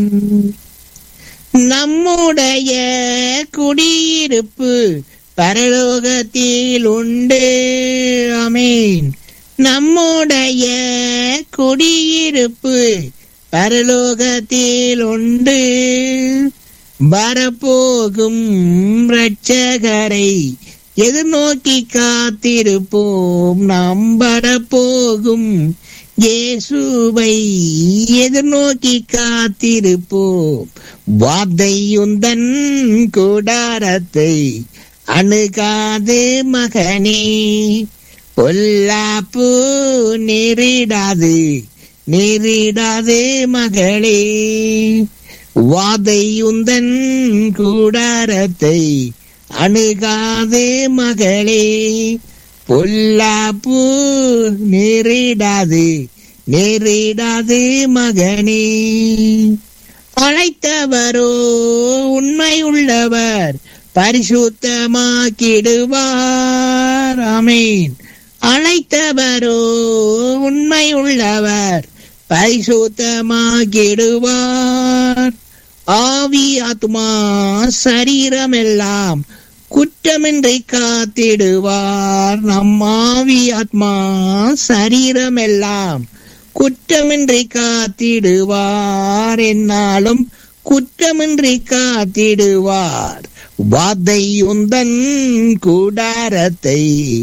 நம்முடைய குடியிருப்பு பரலோகத்தில் உண்டு அமேன் நம்முடைய குடியிருப்பு பரலோகத்தில் உண்டு வரப்போகும் இரட்சகரை எதிர்நோக்கி காத்திருப்போம் நாம் வரப்போகும் இயேசுவை எதிர்நோக்கி காத்திருப்போம் வார்த்தையுந்தன் கூடாரத்தை அணுகாது மகனே பொல்லாப்பு நேரிடாது நேரிடாது மகளே வாதையுந்தன் கூடாரத்தை அணுகாது மகளே பொல்லாப்பு நேரிடாது நேரிடாது மகனே அழைத்தவரோ உண்மை உள்ளவர் பரிசுத்தமாக்கிடுவார் அமீன் அழைத்தவரோ உண்மை உள்ளவர் பரிசுத்தமாக்கிடுவார் ஆவி ஆத்மா சரீரமெல்லாம் குற்றமின்றி காத்திடுவார் நம் ஆவி ஆத்மா சரீரமெல்லாம் குற்றமின்றி காத்திடுவார் என்னாலும் குற்றமின்றி காத்திடுவார் வாதை உந்தன் கூடாரத்தை